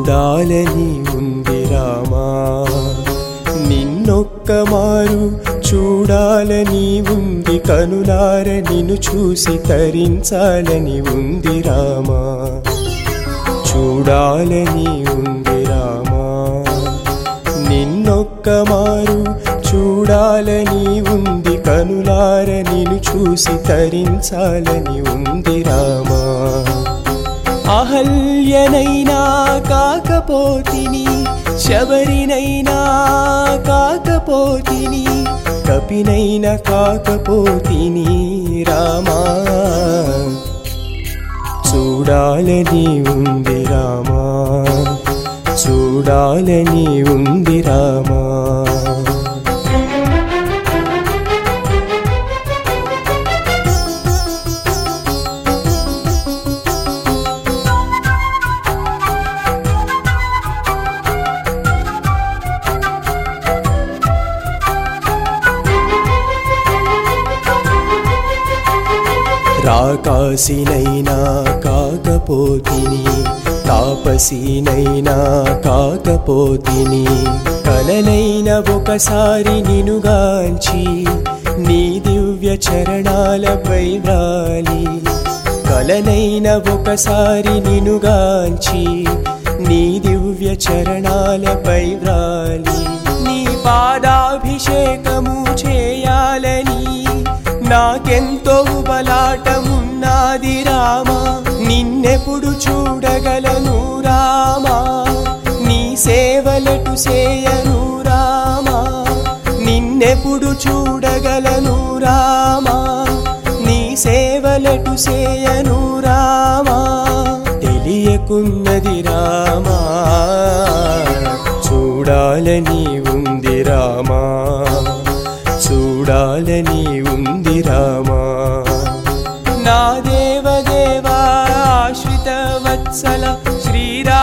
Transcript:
చూడాలని ఉంది రామా నిన్నొక్క మారు చూడాలని ఉంది కనులార నిన్ను చూసి తరించాలని ఉంది రామా చూడాలని ఉంది రామా నిన్నొక్క మారు చూడాలని ఉంది కనులార నిన్ను చూసి తరించాలని ఉంది రామా అహల్యనైనా కాకపోతిని శబరినైనా కాకపోతిని కపినైన కాకపోతిని రామా చూడాలని ఉంది రామా చూడాలని ఉంది రామా రాకాసినైనా కాకపోతిని తాపసినైనా కాకపోతిని కలనైన ఒకసారి నినుగాంచి నీ దివ్య చరణాలపై వ్రాలి కలనైన ఒకసారి నినుగాంచి నీ దివ్య చరణాలపై వ్రాలి నీ పాదాభిషేకము చేయాలని నాకెంతో బలాటమున్నది రామా నిన్నెప్పుడు చూడగలను రామా నీ సేవలటు సేయను రామా నిన్నెప్పుడు చూడగలను రామా నీ సేవలటు సేయను రామా తెలియకున్నది రామా చూడాలని ఉంది రామా చూడాలని ఉంది రామా నా దేవదేవా ఆశ్రిత వత్సల శ్రీరా